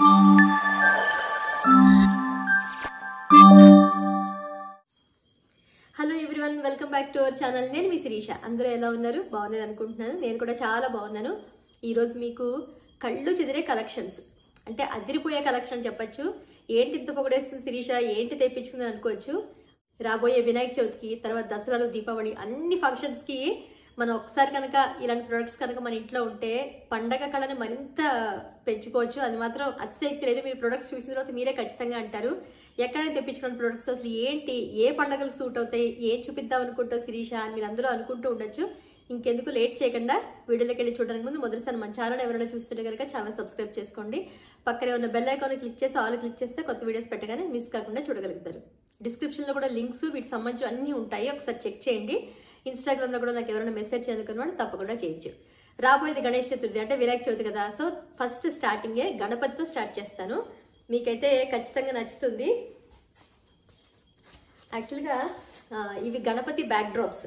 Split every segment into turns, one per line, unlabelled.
hello everyone welcome back to our channel నేను మీ శిరీష అందరూ ఎలా ఉన్నారు బాగున్నారు అనుకుంటున్నాను నేను కూడా చాలా బాగున్నాను ఈరోజు మీకు కళ్ళు చెదిరే కలెక్షన్స్ అంటే అదిరిపోయే కలెక్షన్ చెప్పొచ్చు ఏంటి ఇంత పొగడేస్తుంది శిరీష ఏంటి తెప్పించుకుంది అనుకోవచ్చు రాబోయే వినాయక చవితికి తర్వాత దసరాలు దీపావళి అన్ని ఫంక్షన్స్కి మనం ఒకసారి కనుక ఇలాంటి ప్రొడక్ట్స్ కనుక మన ఇంట్లో ఉంటే పండగ కళని మరింత పెంచుకోవచ్చు అది మాత్రం అతిశయక్తి లేదు మీరు ప్రొడక్ట్స్ చూసిన తర్వాత మీరే ఖచ్చితంగా అంటారు ఎక్కడైనా తెప్పించుకున్న ప్రొడక్ట్స్ అసలు ఏంటి ఏ పండగలకు సూట్ అవుతాయి ఏం చూపిద్దాం అనుకుంటావు శిరీష అని మీరు అందరూ అనుకుంటూ ఉండొచ్చు ఇంకెందుకు లేట్ చేయకుండా వీడియోలోకి వెళ్ళి చూడడానికి ముందు మొదటిసారి మన ఛానల్ ఎవరైనా చూస్తుంటే కనుక ఛానల్ సబ్స్క్రైబ్ చేసుకోండి పక్కనే ఉన్న బెల్ ఐకాన్ క్లిక్ చేసి ఆల్ క్లిక్ చేస్తే కొత్త వీడియోస్ పెట్టగానే మిస్ కాకుండా చూడగలుగుతారు డిస్క్రిప్షన్లో కూడా లింక్స్ వీటికి సంబంధించి అన్నీ ఉంటాయి ఒకసారి చెక్ చేయండి ఇన్స్టాగ్రామ్లో కూడా నాకు ఎవరైనా మెసేజ్ చేయాలనుకున్న వాళ్ళు తప్పకుండా చేయొచ్చు రాబోయేది గణేష్ చతుర్థి అంటే వినాయక చవితి కదా సో ఫస్ట్ స్టార్టింగే గణపతితో స్టార్ట్ చేస్తాను మీకైతే ఖచ్చితంగా నచ్చుతుంది యాక్చువల్గా ఆ, ఇవి గణపతి బ్యాక్ డ్రాప్స్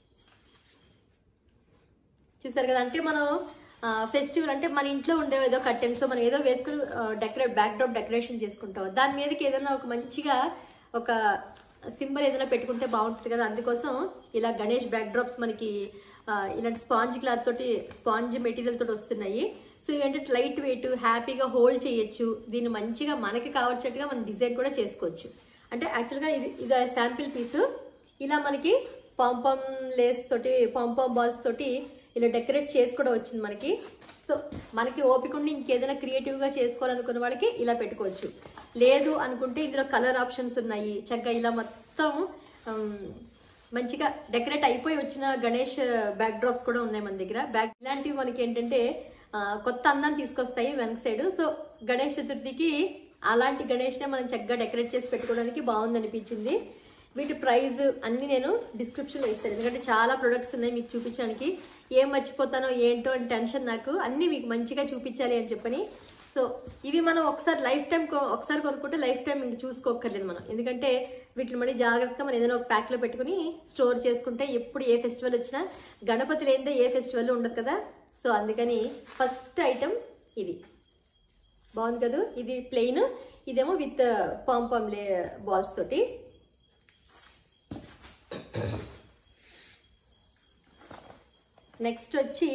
చూసారు కదా అంటే మనం ఫెస్టివల్ అంటే మన ఇంట్లో ఉండే ఏదో కర్టెన్స్ మనం ఏదో వేసుకుని డెకరేట్ బ్యాక్ డ్రాప్ డెకరేషన్ చేసుకుంటాం దాని మీదకి ఏదైనా ఒక మంచిగా ఒక సింబల్ ఏదైనా పెట్టుకుంటే బాగుంటుంది కదా అందుకోసం ఇలా గణేష్ బ్యాక్ డ్రాప్స్ మనకి ఆ, ఇలాంటి స్పాంజ్ క్లాత్ తోటి స్పాంజ్ మెటీరియల్ తోటి వస్తున్నాయి సో ఇవేంటంటే లైట్ వెయిట్ హ్యాపీగా హోల్డ్ చేయొచ్చు దీన్ని మంచిగా మనకి కావాల్సినట్టుగా మనం డిజైన్ కూడా చేసుకోవచ్చు అంటే యాక్చువల్గా ఇది ఇది శాంపిల్ పీసు ఇలా మనకి పాంపాం లేస్ తోటి పాంపాం బాల్స్ తోటి ఇలా డెకరేట్ చేసి కూడా వచ్చింది మనకి సో మనకి ఓపిక ఉండి ఇంకేదైనా క్రియేటివ్గా చేసుకోవాలనుకున్న వాళ్ళకి ఇలా పెట్టుకోవచ్చు లేదు అనుకుంటే ఇందులో కలర్ ఆప్షన్స్ ఉన్నాయి చక్కగా ఇలా మొత్తం ఉమ్, మంచిగా డెకరేట్ అయిపోయి వచ్చిన గణేష్ బ్యాక్ డ్రాప్స్ కూడా ఉన్నాయి మన దగ్గర బ్యాక్ ఇలాంటివి మనకి ఏంటంటే ఆ, కొత్త అందాన్ని తీసుకొస్తాయి వెనక సైడ్ సో గణేష్ చతుర్థికి అలాంటి గణేష్నే మనం చక్కగా డెకరేట్ చేసి పెట్టుకోవడానికి బాగుంది అనిపించింది వీటి ప్రైస్ అన్ని నేను డిస్క్రిప్షన్లో ఇస్తాను ఎందుకంటే చాలా ప్రొడక్ట్స్ ఉన్నాయి మీకు చూపించడానికి ఏం మర్చిపోతానో ఏంటో అని టెన్షన్ నాకు అన్నీ మీకు మంచిగా చూపించాలి అని చెప్పని సో ఇవి మనం ఒకసారి లైఫ్ టైం ఒకసారి కొనుక్కుంటే లైఫ్ టైం ఇంక చూసుకోక్కర్లేదు మనం ఎందుకంటే వీటిని మళ్ళీ జాగ్రత్తగా మనం ఏదైనా ఒక ప్యాక్లో పెట్టుకుని స్టోర్ చేసుకుంటే ఎప్పుడు ఏ ఫెస్టివల్ వచ్చినా గణపతి లేనిదే ఏ ఫెస్టివల్ ఉండదు కదా సో అందుకని ఫస్ట్ ఐటెం ఇది బాగుంది కదా ఇది ప్లెయిన్ ఇదేమో విత్ పాంపామ్ లే బాల్స్ తోటి నెక్స్ట్ వచ్చి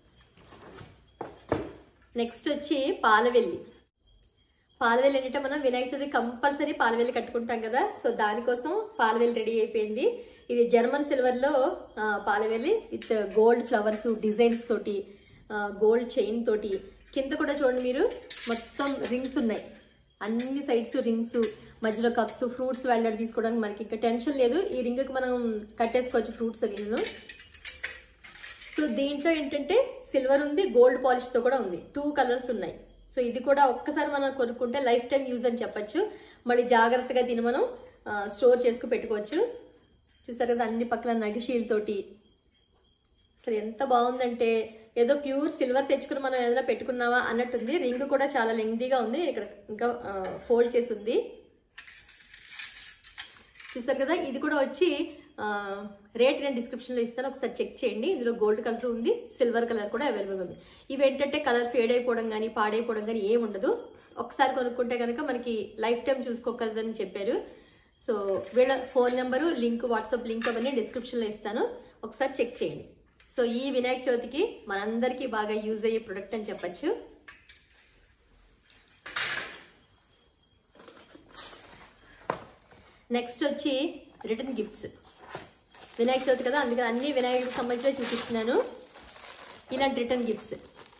నెక్స్ట్ వచ్చి పాలవెల్లి పాలవెల్లి ఏంటంటే మనం వినాయక చవితి కంపల్సరీ పాలవెల్లి కట్టుకుంటాం కదా సో దానికోసం పాలవెల్లి రెడీ అయిపోయింది ఇది జర్మన్ సిల్వర్లో ఆ, పాలవెల్లి విత్ గోల్డ్ ఫ్లవర్స్ డిజైన్స్ తోటి గోల్డ్ చైన్ తోటి కింద కూడా చూడండి మీరు మొత్తం రింగ్స్ ఉన్నాయి అన్ని సైడ్స్ రింగ్స్ మధ్యలో కప్స్ ఫ్రూట్స్ వెళ్ళాడు తీసుకోవడానికి మనకి ఇంకా టెన్షన్ లేదు ఈ రింగ్కి మనం కట్టేసుకోవచ్చు ఫ్రూట్స్ అవి సో దీంట్లో ఏంటంటే సిల్వర్ ఉంది గోల్డ్ పాలిష్తో కూడా ఉంది టూ కలర్స్ ఉన్నాయి సో ఇది కూడా ఒక్కసారి మనం కొనుక్కుంటే లైఫ్ టైం యూజ్ అని చెప్పొచ్చు మళ్ళీ జాగ్రత్తగా దీన్ని మనం స్టోర్ చేసుకు పెట్టుకోవచ్చు చూసారు కదా అన్ని పక్కల నగిషీల్ తోటి అసలు ఎంత బాగుందంటే ఏదో ప్యూర్ సిల్వర్ తెచ్చుకుని మనం ఏదైనా పెట్టుకున్నావా అన్నట్టుంది రింగ్ కూడా చాలా లెంగ్దీగా ఉంది ఇక్కడ ఇంకా ఫోల్డ్ చేసి ఉంది చూసారు కదా ఇది కూడా వచ్చి ఆ, రేట్ నేను డిస్క్రిప్షన్లో ఇస్తాను ఒకసారి చెక్ చేయండి ఇందులో గోల్డ్ కలర్ ఉంది సిల్వర్ కలర్ కూడా అవైలబుల్ ఉంది ఇవి ఏంటంటే కలర్ ఫేడ్ అయిపోవడం కానీ పాడైపోవడం కానీ ఏమి ఉండదు ఒకసారి కొనుక్కుంటే కనుక మనకి లైఫ్ టైం చూసుకోగలదని చెప్పారు సో వీళ్ళ phone number link WhatsApp link అవన్నీ డిస్క్రిప్షన్లో ఇస్తాను ఒకసారి చెక్ చేయండి సో ఈ వినాయక చవితికి మనందరికీ బాగా యూజ్ అయ్యే ప్రొడక్ట్ అని చెప్పచ్చు నెక్స్ట్ వచ్చి రిటర్న్ గిఫ్ట్స్ వినాయక చవితి కదా అందుకని అన్ని వినాయకుడికి సంబంధించిన చూపిస్తున్నాను ఇలాంటి రిటర్న్ గిఫ్ట్స్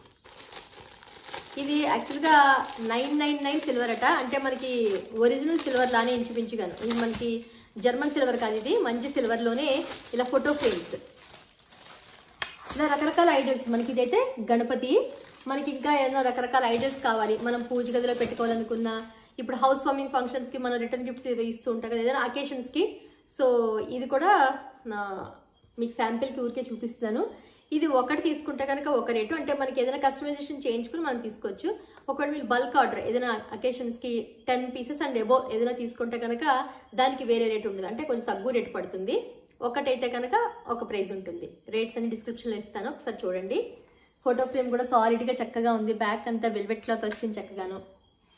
ఇది యాక్చువల్గా నైన్ నైన్ నైన్ సిల్వర్ అట అంటే మనకి ఒరిజినల్ సిల్వర్ లానే ఇంచుమించుగాను ఇది మనకి జర్మన్ సిల్వర్ కాదు ఇది మంచి సిల్వర్లోనే ఇలా ఫోటో ఫ్రేమ్స్ ఇలా రకరకాల ఐడల్స్ మనకి ఇదైతే గణపతి మనకి ఇంకా ఏదైనా రకరకాల ఐడల్స్ కావాలి మనం పూజ గదిలో పెట్టుకోవాలనుకున్నా ఇప్పుడు హౌస్ వార్మింగ్ ఫంక్షన్స్కి మనం రిటర్న్ గిఫ్ట్స్ ఇస్తూ ఉంటాం కదా ఏదైనా అకేషన్స్కి సో ఇది కూడా నా మీకు శాంపిల్కి ఊరికే చూపిస్తాను ఇది ఒకటి తీసుకుంటే కనుక ఒక రేటు అంటే మనకి ఏదైనా కస్టమైజేషన్ చేయించుకుని మనం తీసుకోవచ్చు ఒకవేళ మీరు బల్క్ ఆర్డర్ ఏదైనా అకేషన్స్కి టెన్ పీసెస్ అండ్ ఎబో ఏదైనా తీసుకుంటే కనుక దానికి వేరే రేట్ ఉంటుంది అంటే కొంచెం తక్కువ రేటు పడుతుంది ఒకటైతే కనుక ఒక ప్రైస్ ఉంటుంది రేట్స్ అన్ని డిస్క్రిప్షన్లో ఇస్తాను ఒకసారి చూడండి ఫోటో ఫ్రేమ్ కూడా సాలిడ్గా చక్కగా ఉంది బ్యాక్ అంతా వెల్వెట్ క్లాత్ వచ్చింది చక్కగాను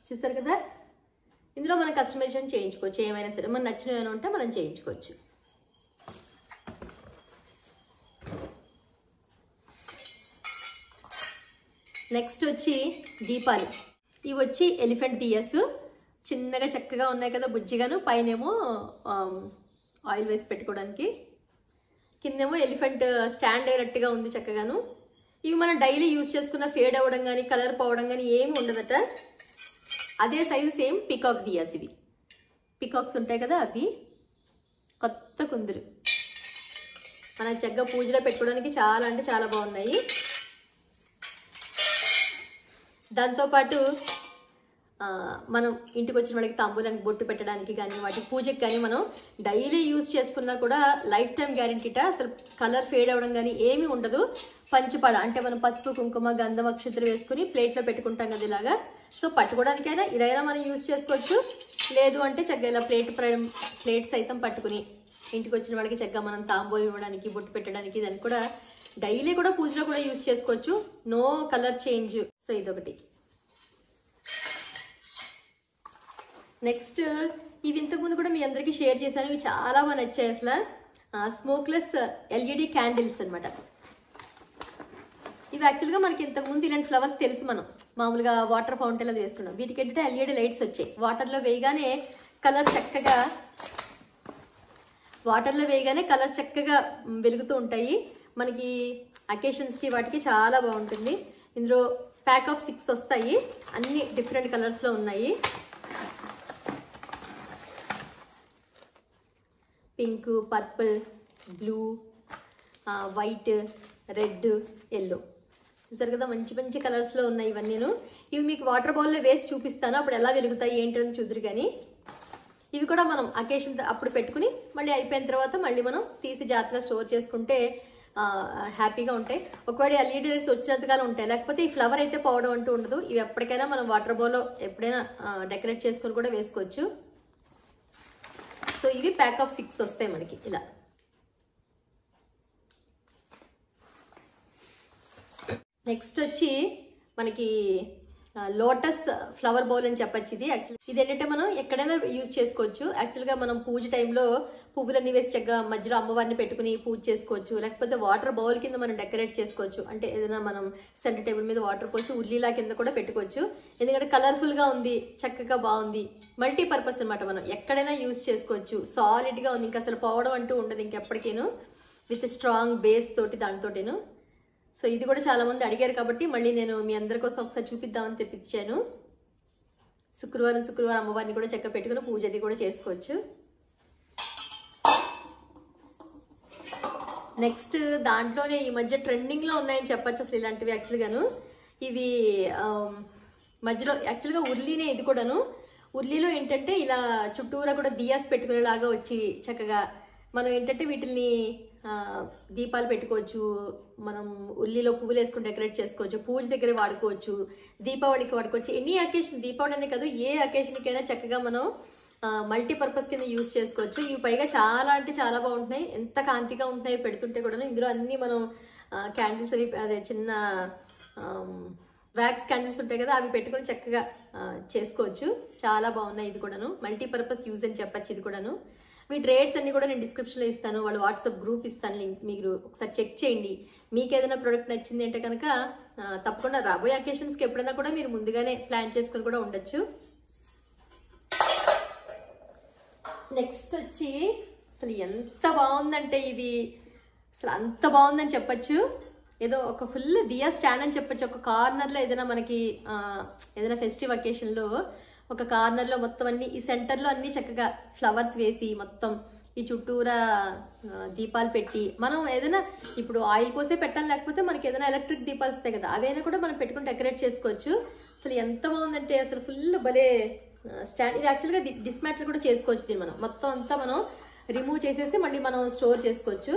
చూస్తారు కదా ఇందులో మనం కస్టమైజేషన్ చేయించుకోవచ్చు ఏమైనా సరే మనం నచ్చిన ఏమైనా ఉంటే మనం చేయించుకోవచ్చు నెక్స్ట్ వచ్చి దీపాలు ఇవి వచ్చి ఎలిఫెంట్ దియస్ చిన్నగా చక్కగా ఉన్నాయి కదా బుజ్జిగాను పైనేమో ఆమ్, ఆయిల్ వేసి పెట్టుకోవడానికి కిందేమో ఎలిఫెంట్ స్టాండ్ అయినట్టుగా ఉంది చక్కగాను ఇవి మనం డైలీ యూజ్ చేసుకున్న ఫేడ్ అవ్వడం కానీ కలర్ పోవడం కానీ ఏమి ఉండదట అదే సైజు సేమ్ పికాక్ దియాస్ ఇవి పికాక్స్ ఉంటాయి కదా అవి కొత్త కుందులు మన చక్కగా పూజలో పెట్టుకోవడానికి చాలా అంటే చాలా బాగున్నాయి దాంతోపాటు ఆ, మనం ఇంటికి వచ్చిన వాళ్ళకి తాంబూలానికి బొట్టు పెట్టడానికి కానీ వాటి పూజకి కానీ మనం డైలీ యూజ్ చేసుకున్నా కూడా లైఫ్ టైం గ్యారంటీట అసలు కలర్ ఫేడ్ అవ్వడం కానీ ఏమీ ఉండదు పంచపాడ అంటే మనం పసుపు కుంకుమ గంధం అక్షతలు వేసుకుని ప్లేట్లో పెట్టుకుంటాం కదా ఇలాగా సో పట్టుకోవడానికైనా ఇలా అయినా మనం యూజ్ చేసుకోవచ్చు లేదు అంటే చక్కగా ఇలా ప్లేట్ ప్ర- ప్లేట్ సైతం పట్టుకుని ఇంటికి వచ్చిన వాళ్ళకి చక్కగా మనం తాంబూలం ఇవ్వడానికి బొట్టు పెట్టడానికి దానికి కూడా డైలీ కూడా పూజలో కూడా యూజ్ చేసుకోవచ్చు నో కలర్ చేంజ్ సో ఇదొకటి నెక్స్ట్ ఇవి ఇంతకుముందు కూడా మీ అందరికీ షేర్ చేశాను ఇవి చాలా బాగా నచ్చాయి అసలు స్మోక్లెస్ ఎల్ఈడి క్యాండిల్స్ అన్నమాట ఇవి యాక్చువల్గా మనకి ఇంతకుముందు ఇలాంటి ఫ్లవర్స్ తెలుసు మనం మామూలుగా వాటర్ ఫౌంటైన్ అది వేసుకున్నాం వీటికి ఏంటంటే ఎల్ఈడి లైట్స్ వచ్చాయి వాటర్లో వేయగానే కలర్స్ చక్కగా వాటర్లో వేయగానే కలర్స్ చక్కగా మ్, వెలుగుతూ ఉంటాయి మనకి అకేషన్స్కి వాటికి చాలా బాగుంటుంది ఇందులో ప్యాక్ ఆఫ్ సిక్స్ వస్తాయి అన్ని డిఫరెంట్ కలర్స్లో ఉన్నాయి pink purple blue white red yellow చూసారు కదా మంచి మంచి కలర్స్లో ఉన్నాయి ఇవన్నీను ఇవి మీకు వాటర్ బౌల్లో వేసి చూపిస్తాను అప్పుడు ఎలా వెలుగుతాయి ఏంటి అని చూద్దరు కానీ ఇవి కూడా మనం అకేషన్ అప్పుడు పెట్టుకుని మళ్ళీ అయిపోయిన తర్వాత మళ్ళీ మనం తీసి జాగ్రత్తగా స్టోర్ చేసుకుంటే ఆ, హ్యాపీగా ఉంటాయి ఒకవేళ ఎల్ఈడి లైట్స్ వచ్చినంతకాలం ఉంటాయి లేకపోతే ఈ ఫ్లవర్ అయితే పోవడం అంటూ ఉండదు ఇవి ఎప్పటికైనా మనం వాటర్ బౌల్లో ఎప్పుడైనా డెకరేట్ చేసుకొని కూడా వేసుకోవచ్చు సో ఇవి ప్యాక్ ఆఫ్ సిక్స్ వస్తాయి మనకి ఇలా నెక్స్ట్ వచ్చి మనకి లోటస్ ఫ్లవర్ బౌల్ అని చెప్పొచ్చు ఇది యాక్చువల్ ఇది ఏంటంటే మనం ఎక్కడైనా యూజ్ చేసుకోవచ్చు యాక్చువల్గా మనం పూజ టైంలో పువ్వులన్నీ వేసి చక్కగా మధ్యలో అమ్మవారిని పెట్టుకుని పూజ చేసుకోవచ్చు లేకపోతే వాటర్ బౌల్ కింద మనం డెకరేట్ చేసుకోవచ్చు అంటే ఏదైనా మనం సెంటర్ టేబుల్ మీద వాటర్ పోసి ఉల్లిలా కింద కూడా పెట్టుకోవచ్చు ఎందుకంటే కలర్ఫుల్గా ఉంది చక్కగా బాగుంది మల్టీ పర్పస్ అనమాట మనం ఎక్కడైనా యూజ్ చేసుకోవచ్చు సాలిడ్గా ఉంది ఇంకా అసలు పోవడం అంటూ ఉండదు ఇంకెప్పటికేను విత్ స్ట్రాంగ్ బేస్ తోటి దానితోటేను సో ఇది కూడా చాలా మంది అడిగారు కాబట్టి మళ్ళీ నేను మీ అందరి కోసం ఒకసారి చూపిద్దామని తెప్పించాను శుక్రవారం శుక్రవారం అమ్మవారిని కూడా చక్క పెట్టుకుని పూజ అది కూడా చేసుకోవచ్చు నెక్స్ట్ దాంట్లోనే ఈ మధ్య ట్రెండింగ్లో ఉన్నాయని చెప్పొచ్చు అసలు ఇలాంటివి యాక్చువల్గాను ఇవి ఆమ్, మధ్యలో యాక్చువల్గా ఉర్లీనే ఇది కూడాను ఉర్లీలో ఏంటంటే ఇలా చుట్టూరా కూడా దియాస్ పెట్టుకునేలాగా వచ్చి చక్కగా మనం ఏంటంటే వీటిని ఆ, దీపాలు పెట్టుకోవచ్చు మనం ఉల్లిలో పువ్వులు వేసుకుని డెకరేట్ చేసుకోవచ్చు పూజ దగ్గర వాడుకోవచ్చు దీపావళికి వాడుకోవచ్చు ఎనీ అకేషన్ దీపావళి అనే కాదు ఏ అకేషన్కైనా చక్కగా మనం మల్టీపర్పస్ కింద యూజ్ చేసుకోవచ్చు ఇవి పైగా చాలా అంటే చాలా బాగుంటున్నాయి ఎంత కాంతిగా ఉంటున్నాయి పెడుతుంటే కూడా ఇందులో అన్ని మనం క్యాండిల్స్ అవి అదే చిన్న వ్యాక్స్ క్యాండిల్స్ ఉంటాయి కదా అవి పెట్టుకొని చక్కగా ఆ, చేసుకోవచ్చు చాలా బాగున్నాయి ఇది కూడాను మల్టీపర్పస్ యూజ్ అని చెప్పచ్చు ఇది కూడాను వీటి రేట్స్ అన్ని కూడా నేను డిస్క్రిప్షన్లో ఇస్తాను వాళ్ళ వాట్సాప్ గ్రూప్ ఇస్తాను లింక్ మీరు ఒకసారి చెక్ చేయండి మీకు ఏదైనా ప్రోడక్ట్ నచ్చింది అంటే కనుక ఆ, తప్పకుండా రాబోయే అకేషన్స్కి ఎప్పుడైనా కూడా మీరు ముందుగానే ప్లాన్ చేసుకొని కూడా ఉండొచ్చు నెక్స్ట్ వచ్చి అసలు ఎంత బాగుందంటే ఇది అసలు అంత బాగుందని చెప్పొచ్చు ఏదో ఒక ఫుల్ దియా స్టాండ్ అని చెప్పొచ్చు ఒక కార్నర్లో ఏదైనా మనకి ఆ, ఏదైనా ఫెస్టివ్ అకేషన్లో ఒక కార్నర్లో మొత్తం అన్ని ఈ సెంటర్లో అన్ని చక్కగా ఫ్లవర్స్ వేసి మొత్తం ఈ చుట్టూరా ఆ, దీపాలు పెట్టి మనం ఏదైనా ఇప్పుడు ఆయిల్ పోసే పెట్టాలి లేకపోతే మనకి ఏదైనా ఎలక్ట్రిక్ దీపాలు వస్తాయి కదా అవైనా కూడా మనం పెట్టుకుని డెకరేట్ చేసుకోవచ్చు అసలు ఎంత బాగుందంటే అసలు ఫుల్ భలే స్టాండ్ ఇది యాక్చువల్గా డిస్మాటిల్ కూడా చేసుకోవచ్చు దీన్ని మనం మొత్తం అంతా మనం రిమూవ్ చేసేసి మళ్ళీ మనం స్టోర్ చేసుకోవచ్చు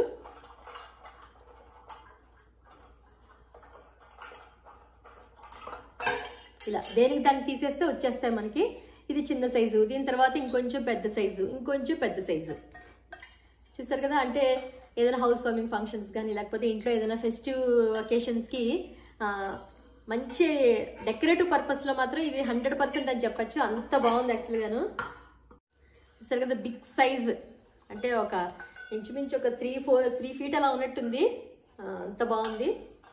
ఇలా దేనికి దాన్ని తీసేస్తే వచ్చేస్తాయి మనకి ఇది చిన్న సైజు దీని తర్వాత ఇంకొంచెం పెద్ద సైజు ఇంకొంచెం పెద్ద సైజు చూస్తారు కదా అంటే ఏదైనా హౌస్ వార్మింగ్ ఫంక్షన్స్ కానీ లేకపోతే ఇంట్లో ఏదైనా ఫెస్టివ్ అకేషన్స్కి మంచి డెకరేటివ్ పర్పస్లో మాత్రం ఇది హండ్రెడ్ పర్సెంట్ అని చెప్పచ్చు అంత బాగుంది యాక్చువల్గాను చూస్తారు కదా బిగ్ సైజ్ అంటే ఒక ఇంచుమించు ఒక త్రీ ఫోర్ త్రీ ఫీట్ అలా ఉన్నట్టుంది ఆ, అంత బాగుంది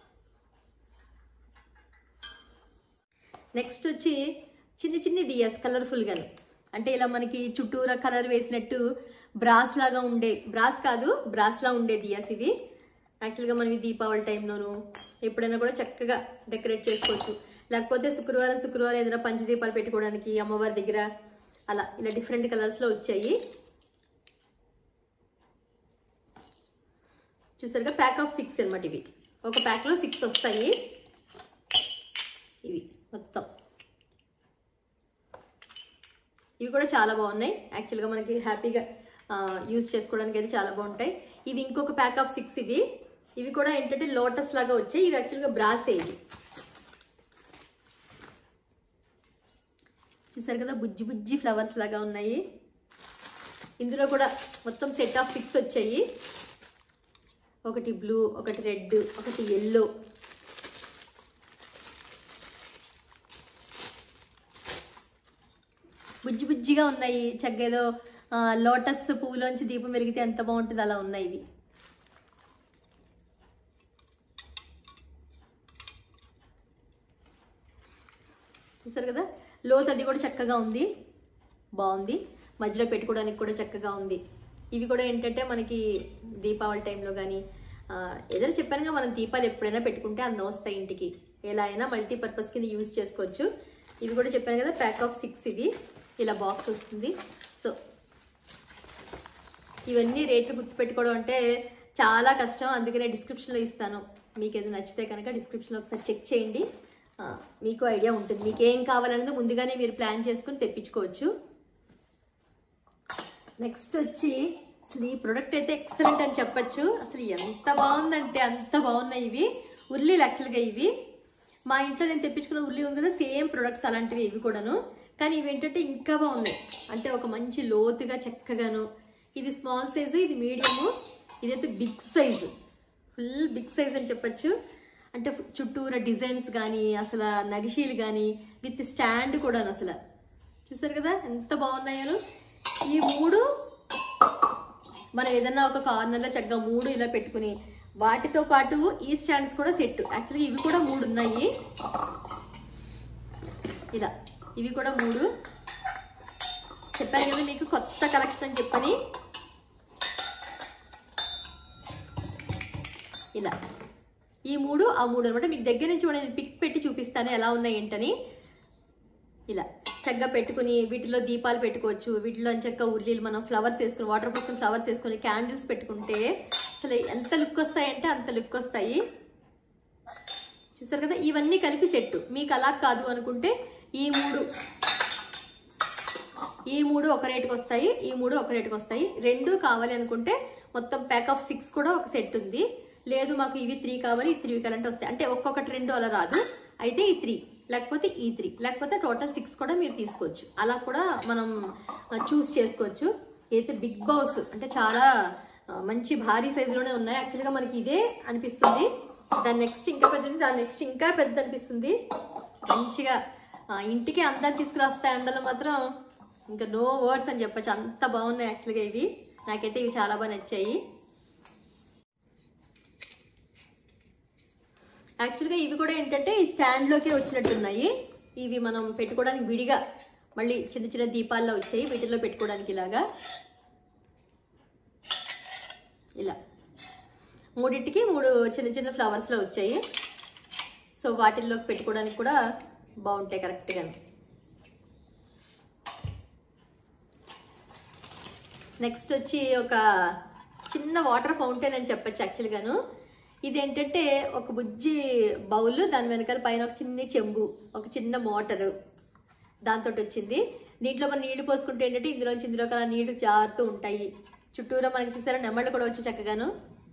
నెక్స్ట్ వచ్చి చిన్ని చిన్ని దియాస్ కలర్ఫుల్గాను అంటే ఇలా మనకి చుట్టూరా కలర్ వేసినట్టు బ్రాస్ లాగా ఉండే బ్రాస్ కాదు బ్రాస్ లా ఉండే దియాస్ ఇవి యాక్చువల్గా మనం ఈ దీపావళి టైంలోను ఎప్పుడైనా కూడా చక్కగా డెకరేట్ చేసుకోవచ్చు లేకపోతే శుక్రవారం శుక్రవారం ఏదైనా పంచదీపాలు పెట్టుకోవడానికి అమ్మవారి దగ్గర అలా ఇలా డిఫరెంట్ కలర్స్లో వచ్చాయి చూసారుగా ప్యాక్ ఆఫ్ సిక్స్ అనమాట ఇవి ఒక ప్యాక్లో సిక్స్ వస్తాయి ఇవి మొత్తం ఇవి కూడా చాలా బాగున్నాయి యాక్చువల్గా మనకి హ్యాపీగా యూజ్ చేసుకోవడానికి అయితే చాలా బాగుంటాయి ఇవి ఇంకొక ప్యాక్ ఆఫ్ సిక్స్ ఇవి ఇవి కూడా ఏంటంటే లోటస్ లాగా వచ్చాయి ఇవి యాక్చువల్గా బ్రాసే ఇవి చూసారు కదా బుజ్జి బుజ్జి ఫ్లవర్స్ లాగా ఉన్నాయి ఇందులో కూడా మొత్తం సెట్ ఆఫ్ సిక్స్ వచ్చాయి ఒకటి బ్లూ ఒకటి రెడ్ ఒకటి ఎల్లో బుజ్జి బుజ్జిగా ఉన్నాయి చక్కగా లోటస్ పువ్వులోంచి దీపం వెలిగితే ఎంత బాగుంటుంది అలా ఉన్నాయి ఇవి చూసారు కదా లోత్ అది కూడా చక్కగా ఉంది బాగుంది మధ్యలో పెట్టుకోవడానికి కూడా చక్కగా ఉంది ఇవి కూడా ఏంటంటే మనకి దీపావళి టైంలో కానీ ఏదైనా చెప్పానుగా మనం దీపాలు ఎప్పుడైనా పెట్టుకుంటే అందం వస్తాయి ఇంటికి ఎలా అయినా మల్టీపర్పస్ కింద యూజ్ చేసుకోవచ్చు ఇవి కూడా చెప్పాను కదా ప్యాక్ ఆఫ్ సిక్స్ ఇవి ఇలా బాక్స్ వస్తుంది సో ఇవన్నీ రేట్లు గుర్తుపెట్టుకోవడం అంటే చాలా కష్టం అందుకనే డిస్క్రిప్షన్లో ఇస్తాను మీకు ఏది నచ్చితే కనుక డిస్క్రిప్షన్లో ఒకసారి చెక్ చేయండి ఆ, మీకు ఐడియా ఉంటుంది మీకు ఏం కావాలనేది ముందుగానే మీరు ప్లాన్ చేసుకుని తెప్పించుకోవచ్చు నెక్స్ట్ వచ్చి అసలు ఈ ప్రొడక్ట్ అయితే ఎక్సలెంట్ అని చెప్పొచ్చు అసలు ఎంత బాగుందంటే అంత బాగున్నాయి ఇవి ఉల్లీలు యాక్చువల్గా ఇవి మా ఇంట్లో నేను తెప్పించుకున్న ఉల్లి ఉంది కదా సేమ్ ప్రొడక్ట్స్ అలాంటివి ఇవి కూడాను కానీ ఇవి ఏంటంటే ఇంకా బాగున్నాయి అంటే ఒక మంచి లోతుగా చక్కగాను ఇది స్మాల్ సైజు ఇది మీడియము ఇదైతే big size full big size అని చెప్పొచ్చు అంటే చుట్టూరా డిజైన్స్ కానీ అసలు నగిషీలు కానీ విత్ స్టాండ్ కూడా అసలు చూసారు కదా ఎంత బాగున్నాయో ఈ మూడు మనం ఏదన్నా ఒక కార్నర్లో చక్కగా మూడు ఇలా పెట్టుకుని వాటితో పాటు ఈ స్టాండ్స్ కూడా సెట్ యాక్చువల్లీ ఇవి కూడా మూడు ఉన్నాయి ఇలా ఇవి కూడా మూడు చెప్పాను కదా మీకు కొత్త కలెక్షన్ అని చెప్పని ఇలా ఈ మూడు ఆ మూడు అనమాట మీకు దగ్గర నుంచి కూడా నేను పిక్ పెట్టి చూపిస్తాను ఎలా ఉన్నాయి ఏంటని ఇలా చక్కగా పెట్టుకుని వీటిలో దీపాలు పెట్టుకోవచ్చు వీటిలో చక్కగా ఉల్లీలు మనం ఫ్లవర్స్ వేసుకుని వాటర్ పోసుకుని ఫ్లవర్స్ వేసుకుని క్యాండిల్స్ పెట్టుకుంటే అసలు ఎంత లుక్ వస్తాయంటే అంత లుక్ వస్తాయి చూస్తారు కదా ఇవన్నీ కలిపి సెట్ మీకు అలా కాదు అనుకుంటే ఈ మూడు ఈ మూడు ఒక రేటుకి వస్తాయి ఈ మూడు ఒక రేటుకి వస్తాయి రెండు కావాలి అనుకుంటే మొత్తం ప్యాక్ ఆఫ్ సిక్స్ కూడా ఒక సెట్ ఉంది లేదు మాకు ఇవి త్రీ కావాలి ఈ త్రీ కావాలంటే వస్తాయి అంటే ఒక్కొక్కటి రెండు అలా రాదు అయితే ఈ త్రీ లేకపోతే ఈ త్రీ లేకపోతే టోటల్ సిక్స్ కూడా మీరు తీసుకోవచ్చు అలా కూడా మనం చూస్ చేసుకోవచ్చు అయితే బిగ్ బౌస్ అంటే చాలా ఆ, మంచి భారీ సైజులోనే ఉన్నాయి యాక్చువల్గా మనకి ఇదే అనిపిస్తుంది దాని నెక్స్ట్ ఇంకా పెద్దది దాని నెక్స్ట్ ఇంకా పెద్ద అనిపిస్తుంది మంచిగా ఆ, ఇంటికి అందాన్ని తీసుకురాస్తాయి అండలో మాత్రం ఇంకా నో వర్డ్స్ అని చెప్పొచ్చు అంత బాగున్నాయి యాక్చువల్గా ఇవి నాకైతే ఇవి చాలా బాగా నచ్చాయి యాక్చువల్గా ఇవి కూడా ఏంటంటే ఈ స్టాండ్లోకే వచ్చినట్టున్నాయి ఇవి మనం పెట్టుకోవడానికి విడిగా మళ్ళీ చిన్న చిన్న దీపాల్లో వచ్చాయి వీటిల్లో పెట్టుకోవడానికి ఇలాగా ఇలా మూడింటికి మూడు చిన్న చిన్న ఫ్లవర్స్లో వచ్చాయి సో వాటిల్లోకి పెట్టుకోవడానికి కూడా బాగుంటాయి కరెక్ట్గా నెక్స్ట్ వచ్చి ఒక చిన్న వాటర్ ఫౌంటైన్ అని చెప్పచ్చు యాక్చువల్గాను ఇది ఏంటంటే ఒక బుజ్జి బౌల్ దాని వెనకాల పైన ఒక చిన్న చెంబు ఒక చిన్న మోటరు దాంతో వచ్చింది దీంట్లో మనం నీళ్లు పోసుకుంటే ఏంటంటే ఇందులోంచి ఇందులోకి అలా నీళ్లు జారుతూ ఉంటాయి చుట్టూరా మనకి చూసారా నెమళ్ళు కూడా వచ్చి చక్కగాను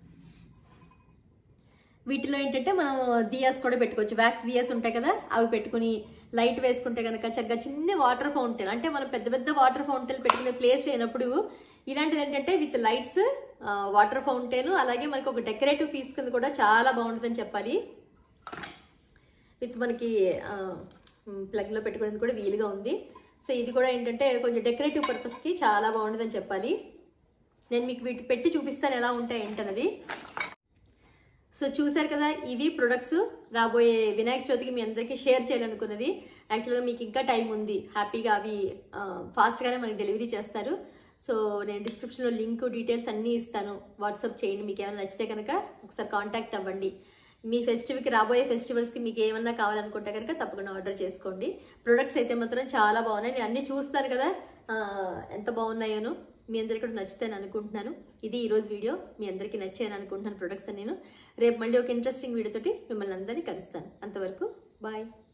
వీటిలో ఏంటంటే మనం దియాస్ కూడా పెట్టుకోవచ్చు వ్యాక్స్ దియాస్ ఉంటాయి కదా అవి పెట్టుకుని లైట్ వేసుకుంటే కనుక చక్కగా చిన్న వాటర్ ఫౌంటైన్ అంటే మనం పెద్ద పెద్ద వాటర్ ఫౌంటైన్ పెట్టుకునే ప్లేస్ లేనప్పుడు ఇలాంటిది ఏంటంటే విత్ లైట్స్ వాటర్ ఫౌంటైన్ అలాగే మనకి ఒక డెకరేటివ్ పీస్ కింద కూడా చాలా బాగుంటుందని చెప్పాలి విత్ మనకి ప్లగ్లో పెట్టుకోవడానికి కూడా వీలుగా ఉంది సో ఇది కూడా ఏంటంటే కొంచెం డెకరేటివ్ పర్పస్కి చాలా బాగుంటుందని చెప్పాలి నేను మీకు వీటి పెట్టి చూపిస్తాను ఎలా ఉంటాయి ఏంటన్నది సో చూశారు కదా ఇవి ప్రొడక్ట్స్ రాబోయే వినాయక చవితికి మీ అందరికీ షేర్ చేయాలనుకున్నది యాక్చువల్గా మీకు ఇంకా టైం ఉంది హ్యాపీగా అవి ఆ, ఫాస్ట్గానే మనకి డెలివరీ చేస్తారు సో నేను డిస్క్రిప్షన్లో లింక్ డీటెయిల్స్ అన్నీ ఇస్తాను వాట్సాప్ చేయండి మీకు ఏమైనా నచ్చితే కనుక ఒకసారి కాంటాక్ట్ అవ్వండి మీ ఫెస్టివల్కి రాబోయే ఫెస్టివల్స్కి మీకు ఏమన్నా కావాలనుకుంటే కనుక తప్పకుండా ఆర్డర్ చేసుకోండి ప్రొడక్ట్స్ అయితే మాత్రం చాలా బాగున్నాయి నేను అన్నీ చూస్తాను కదా ఆ, ఎంత బాగున్నాయోను మీ అందరికీ కూడా నచ్చుతాను అనుకుంటున్నాను ఇది ఈరోజు వీడియో మీ అందరికీ నచ్చాయని అనుకుంటున్నాను ప్రొడక్ట్స్ నేను రేపు మళ్ళీ ఒక ఇంట్రెస్టింగ్ వీడియోతోటి మిమ్మల్ని అందరినీ కలుస్తాను అంతవరకు బాయ్